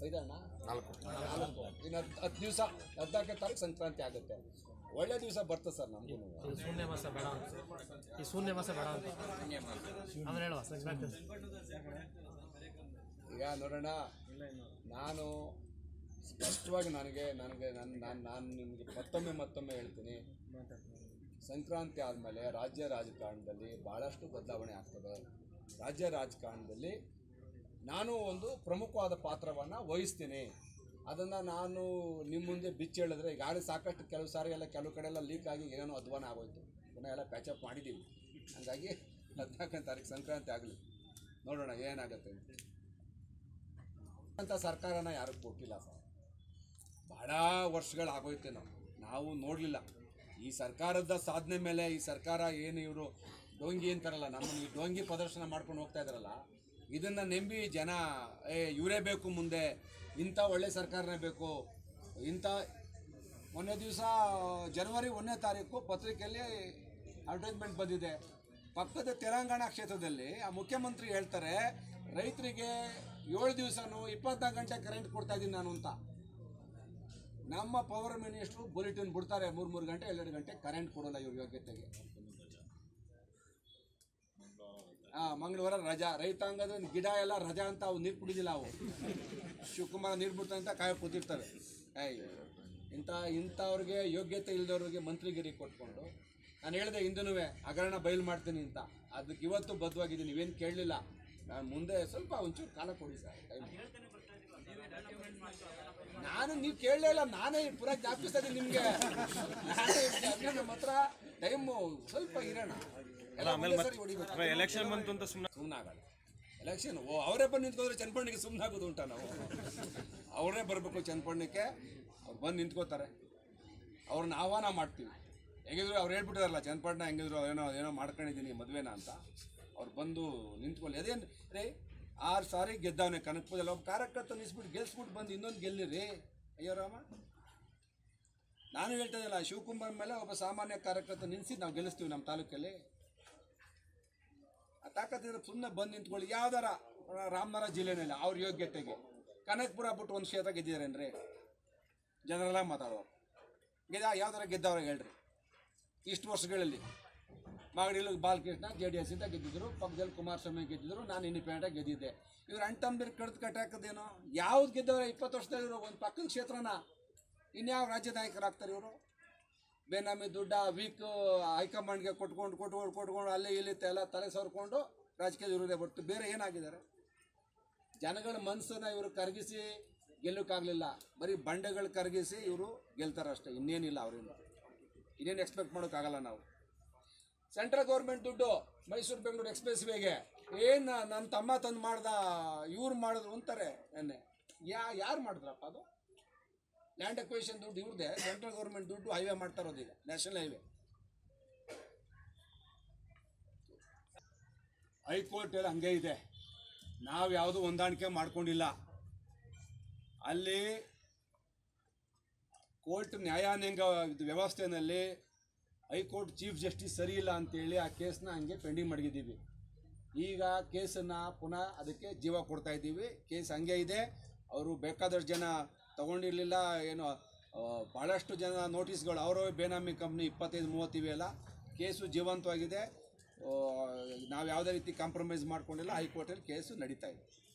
ಐದಣ್ಣ ನಾಲ್ಕು ಇನ್ನು ಹತ್ತು ಹತ್ತು ದಿವಸ ಹದಿನಾಲ್ಕನೇ ತಾರೀಕು ಸಂಕ್ರಾಂತಿ ಆಗುತ್ತೆ ಒಳ್ಳೆ ದಿವಸ ಬರ್ತದೆ ಸರ್ ನಮಗೂ ಈ ಶೂನ್ಯ ಮಾಸ ಬೇಡ ಅಂತ ಈ ಶೂನ್ಯ ಮಾಸ ಬೇಡ ಅಂತ ಆಮೇಲೆ ಹೇಳುವ ಸಂಕ್ರಾಂತಿ ಈಗ ನೋಡೋಣ ನಾನು ಸ್ಪಷ್ಟವಾಗಿ ನನಗೆ ನನಗೆ ನನ್ನ ನಾನು ನಾನು ನಿಮಗೆ ಮತ್ತೊಮ್ಮೆ ಮತ್ತೊಮ್ಮೆ ಹೇಳ್ತೀನಿ ಸಂಕ್ರಾಂತಿ ಆದಮೇಲೆ ರಾಜ್ಯ ರಾಜಕಾರಣದಲ್ಲಿ ಭಾಳಷ್ಟು ಬದಲಾವಣೆ ಆಗ್ತದೆ ರಾಜ್ಯ ರಾಜಕಾರಣದಲ್ಲಿ ನಾನು ಒಂದು ಪ್ರಮುಖವಾದ ಪಾತ್ರವನ್ನು ವಹಿಸ್ತೀನಿ ಅದನ್ನು ನಾನು ನಿಮ್ಮ ಮುಂದೆ ಬಿಚ್ಚಿ ಹೇಳಿದ್ರೆ ಈಗಾಗಲೇ ಸಾಕಷ್ಟು ಕೆಲವು ಸಾರಿ ಎಲ್ಲ ಕೆಲವು ಕಡೆ ಎಲ್ಲ ಲೀಕ್ ಆಗಿ ಏನೇನೋ ಅಧ್ವಾನ ಆಗೋಯ್ತು ಪುನಃ ಎಲ್ಲ ಪ್ಯಾಚಪ್ ಮಾಡಿದ್ದೀವಿ ಹಾಗಾಗಿ ಹದಿನಾಲ್ಕನೇ ತಾರೀಕು ಸಂಕ್ರಾಂತಿ ಆಗಲಿ ನೋಡೋಣ ಏನಾಗುತ್ತೆ ಅಂತ ಅಂತ ಸರ್ಕಾರನ ಯಾರು ಕೊಟ್ಟಿಲ್ಲ ಸರ್ ಭಾಳ ವರ್ಷಗಳಾಗೋಯ್ತು ನಾವು ನಾವು ನೋಡಲಿಲ್ಲ ಈ ಸರ್ಕಾರದ ಸಾಧನೆ ಮೇಲೆ ಈ ಸರ್ಕಾರ ಏನು ಇವರು ಡೋಂಗಿ ಅಂತಾರಲ್ಲ ನಮ್ಮನ್ನು ಈ ಡೋಂಗಿ ಪ್ರದರ್ಶನ ಮಾಡ್ಕೊಂಡು ಹೋಗ್ತಾ ಇದ್ದಾರಲ್ಲ ಇದನ್ನು ನಂಬಿ ಜನ ಏ ಇವರೇ ಬೇಕು ಮುಂದೆ ಇಂಥ ಒಳ್ಳೆ ಸರ್ಕಾರನೇ ಬೇಕು ಇಂಥ ಮೊನ್ನೆ ದಿವಸ ಜನವರಿ ಒಂದನೇ ತಾರೀಕು ಪತ್ರಿಕೆಯಲ್ಲಿ ಅಡ್ವರ್ಟೈಸ್ಮೆಂಟ್ ಬಂದಿದೆ ಪಕ್ಕದ ತೆಲಂಗಾಣ ಕ್ಷೇತ್ರದಲ್ಲಿ ಆ ಮುಖ್ಯಮಂತ್ರಿ ಹೇಳ್ತಾರೆ ರೈತರಿಗೆ ಏಳು ದಿವಸನೂ ಇಪ್ಪತ್ನಾಲ್ಕು ಗಂಟೆ ಕರೆಂಟ್ ಕೊಡ್ತಾ ಇದ್ದೀನಿ ನಾನು ಅಂತ ನಮ್ಮ ಪವರ್ ಮಿನಿಸ್ಟ್ರು ಬುಲೆಟಿನ್ ಬಿಡ್ತಾರೆ ಮೂರು ಮೂರು ಗಂಟೆ ಎರಡು ಗಂಟೆ ಕರೆಂಟ್ ಕೊಡೋಲ್ಲ ಇವ್ರ ಯೋಗ್ಯತೆಗೆ ಹಾ ಮಂಗಳವಾರ ರಜಾ ರೈತಾಂಗದ ಗಿಡ ಎಲ್ಲ ರಜಾ ಅಂತ ಅವು ನೀರು ಕುಡಿದಿಲ್ಲ ಅವು ಶಿವಕುಮಾರ ನೀರು ಬಿಡ್ತಾರೆ ಅಂತ ಕಾಯ ಕೂತಿರ್ತವೆ ಅಯ್ಯೋ ಇಂಥ ಇಂಥವ್ರಿಗೆ ಯೋಗ್ಯತೆ ಇಲ್ದವ್ರಿಗೆ ಮಂತ್ರಿಗಿರಿ ಕೊಟ್ಕೊಂಡು ನಾನು ಹೇಳಿದೆ ಹಿಂದೂ ಹಗರಣ ಬಯಲು ಮಾಡ್ತೀನಿ ಅಂತ ಅದಕ್ಕೆ ಇವತ್ತು ಬದ್ಧವಾಗಿದ್ದೀನಿ ನೀವೇನು ಕೇಳಲಿಲ್ಲ ನಾನು ಮುಂದೆ ಸ್ವಲ್ಪ ಒಂಚೂರು ಕಾಲ ಕೊಡಿ ಸರ್ ಟೈಮ್ ನಾನು ನೀವು ಕೇಳಲೇ ಇಲ್ಲ ನಾನೇ ಪೂರ ಜ್ಞಾಪಿಸ್ತಾ ಇದ್ದೀನಿ ನಿಮಗೆ ನಾನೇ ಅದ್ನ ನಮ್ಮ ಹತ್ರ ಟೈಮು ಸ್ವಲ್ಪ ಇರೋಣ ಎಲ್ಲ ಒಂದೇ ಸರಿ ಹೊಡಿಬೇಕು ಎಲೆಕ್ಷನ್ ಬಂತು ಅಂತ ಸುಮ್ಮನೆ ಸುಮ್ಮನೆ ಆಗಲ್ಲ ಎಲೆಕ್ಷನ್ ಓ ಅವರೇ ಬಂದು ನಿಂತ್ಕೊಂಡ್ರೆ ಚನ್ನಪಣ್ಣಕ್ಕೆ ಸುಮ್ಮನೆ ಆಗೋದು ಉಂಟಾ ನಾವು ಅವರೇ ಬರಬೇಕು ಚನ್ನಪಣ್ಣಕ್ಕೆ ಅವ್ರು ಬಂದು ನಿಂತ್ಕೋತಾರೆ ಅವ್ರನ್ನ ಆಹ್ವಾನ ಮಾಡ್ತೀವಿ ಹೆಂಗಿದ್ರು ಅವ್ರು ಹೇಳ್ಬಿಟ್ಟಿದಾರಲ್ಲ ಚನ್ನಪಣ್ಣ ಹೆಂಗಿದ್ರು ಏನೋ ಏನೋ ಮಾಡ್ಕೊಂಡಿದ್ದೀನಿ ಮದುವೆನ ಅಂತ ಅವ್ರು ಬಂದು ನಿಂತ್ಕೊಳ್ಳಿ ಅದೇನು ರೀ ಆರು ಸಾರಿ ಗೆದ್ದವನೇ ಕನಕಪುರದಲ್ಲಿ ಒಬ್ಬ ಕಾರ್ಯಕರ್ತ ನಿಲ್ಸ್ಬಿಟ್ಟು ಗೆಲ್ಸ್ಬಿಟ್ಟು ಬಂದು ಇನ್ನೊಂದು ಗೆಲ್ಲಿರಿ ಅಯ್ಯೋ ರಾಮ ನಾನು ಹೇಳ್ತಾ ಇದ್ದಲ್ಲ ಶಿವಕುಮಾರ್ ಮೇಲೆ ಒಬ್ಬ ಸಾಮಾನ್ಯ ಕಾರ್ಯಕರ್ತ ನಿಲ್ಲಿಸಿ ನಾವು ಗೆಲ್ಲಿಸ್ತೀವಿ ನಮ್ಮ ತಾಲೂಕಲ್ಲಿ ಆ ತಾಕತ್ತಿದ್ರೆ ಸುಮ್ಮನೆ ಬಂದು ನಿಂತ್ಕೊಳ್ಳಿ ಯಾವ್ದಾರ ರಾಮನಗರ ಜಿಲ್ಲೆನಲ್ಲಿ ಅವ್ರ ಯೋಗ್ಯತೆಗೆ ಕನಕಪುರ ಬಿಟ್ಟು ಒಂದು ಕ್ಷೇತ್ರ ಗೆದ್ದಿದ್ದಾರೇನ್ರಿ ಜನರೆಲ್ಲ ಮಾತಾಡೋರು ಗೆದ್ದ ಯಾವ್ದಾರ ಗೆದ್ದವ್ರ ಹೇಳ್ರಿ ಇಷ್ಟು ವರ್ಷಗಳಲ್ಲಿ ಮಾಗಡಿಲಿ ಬಾಲಕೃಷ್ಣ ಜೆ ಡಿ ಎಸ್ ಇಂದ ಗೆದ್ದಿದ್ರು ಪಕ್ಕದಲ್ಲಿ ಕುಮಾರಸ್ವಾಮಿ ಗೆದ್ದಿದ್ರು ನಾನು ಇಂಡಿಪೆಂಡೆಂಟಾಗಿ ಗೆದ್ದಿದ್ದೆ ಇವ್ರು ಅಣ್ತಂಬಿರ್ ಕಡ್ದು ಕಟ್ಟಾಕದೇನೋ ಯಾವ್ದು ಗೆದ್ದವ್ರೆ ಇಪ್ಪತ್ತು ವರ್ಷದಲ್ಲಿ ಇವರು ಒಂದು ಪಕ್ಕದ ಕ್ಷೇತ್ರನ ಇನ್ಯಾವ ರಾಜ್ಯ ನಾಯಕರಾಗ್ತಾರೆ ಇವರು ಬೇನಾಮಿ ದುಡ್ಡ ವೀಕ್ ಹೈಕಮಾಂಡ್ಗೆ ಕೊಟ್ಕೊಂಡು ಕೊಟ್ಕೊಂಡು ಕೊಟ್ಕೊಂಡು ಅಲ್ಲಿ ಇಲ್ಲಿ ಎಲ್ಲ ತಲೆ ಸವರ್ಕೊಂಡು ರಾಜಕೀಯ ಇರೋದೇ ಹೊರತು ಬೇರೆ ಏನಾಗಿದ್ದಾರೆ ಜನಗಳ ಮನಸ್ಸನ್ನ ಇವರು ಕರಗಿಸಿ ಗೆಲ್ಲೋಕ್ಕಾಗಲಿಲ್ಲ ಬರೀ ಬಂಡೆಗಳು ಕರಗಿಸಿ ಇವರು ಗೆಲ್ತಾರೆ ಅಷ್ಟೇ ಇನ್ನೇನಿಲ್ಲ ಅವರಿಂದ ಇನ್ನೇನು ಎಕ್ಸ್ಪೆಕ್ಟ್ ಮಾಡೋಕ್ಕಾಗಲ್ಲ ನಾವು ಸೆಂಟ್ರಲ್ ಗೌರ್ಮೆಂಟ್ ದುಡ್ಡು ಮೈಸೂರು ಬೆಂಗಳೂರು ಎಕ್ಸ್ಪ್ರೆಸ್ ವೇಗೆ ಏನು ನನ್ನ ತಮ್ಮ ತಂದು ಮಾಡ್ದ ಇವ್ರು ಮಾಡಿದ್ರು ಅಂತಾರೆ ನೆನ್ನೆ ಯಾ ಯಾರು ಮಾಡಿದ್ರಪ್ಪ ಅದು ಲ್ಯಾಂಡ್ ಅಕ್ವೇಷನ್ ದುಡ್ಡು ಇವ್ರದ್ದೇ ಸೆಂಟ್ರಲ್ ಗೌರ್ಮೆಂಟ್ ದುಡ್ಡು ಹೈವೇ ಮಾಡ್ತಾ ಇರೋದು ಈಗ ನ್ಯಾಷನಲ್ ಹೈವೇ ಹೈಕೋರ್ಟ್ ಎಲ್ಲ ಹಂಗೆ ಇದೆ ನಾವು ಯಾವುದು ಹೊಂದಾಣಿಕೆ ಮಾಡ್ಕೊಂಡಿಲ್ಲ ಅಲ್ಲಿ ಕೋರ್ಟ್ ನ್ಯಾಯಾಂಗ ಇದು ವ್ಯವಸ್ಥೆಯಲ್ಲಿ ಹೈಕೋರ್ಟ್ ಚೀಫ್ ಜಸ್ಟಿಸ್ ಸರಿ ಇಲ್ಲ ಅಂತೇಳಿ ಆ ಕೇಸ್ನ ಹಂಗೆ ಪೆಂಡಿಂಗ್ ಮಾಡಿದ್ದೀವಿ ಈಗ ಕೇಸನ್ನು ಪುನಃ ಅದಕ್ಕೆ ಜೀವ ಕೊಡ್ತಾ ಇದ್ದೀವಿ ಕೇಸ್ ಹಂಗೆ ಇದೆ ಅವರು ಬೇಕಾದಷ್ಟು ಜನ ತಗೊಂಡಿರಲಿಲ್ಲ ಏನು ಆ, ಭಾಳಷ್ಟು ಜನ ನೋಟಿಸ್ಗಳು ಅವರ ಬೇನಾಮಿ ಕಂಪ್ನಿ ಇಪ್ಪತ್ತೈದು ಮೂವತ್ತು ಇವೆಯಲ್ಲ ಕೇಸು ಜೀವಂತವಾಗಿದೆ ನಾವು ಯಾವುದೇ ರೀತಿ ಕಾಂಪ್ರಮೈಸ್ ಮಾಡ್ಕೊಂಡಿಲ್ಲ ಹೈಕೋರ್ಟಲ್ಲಿ ಕೇಸು ನಡೀತಾ ಇದೆ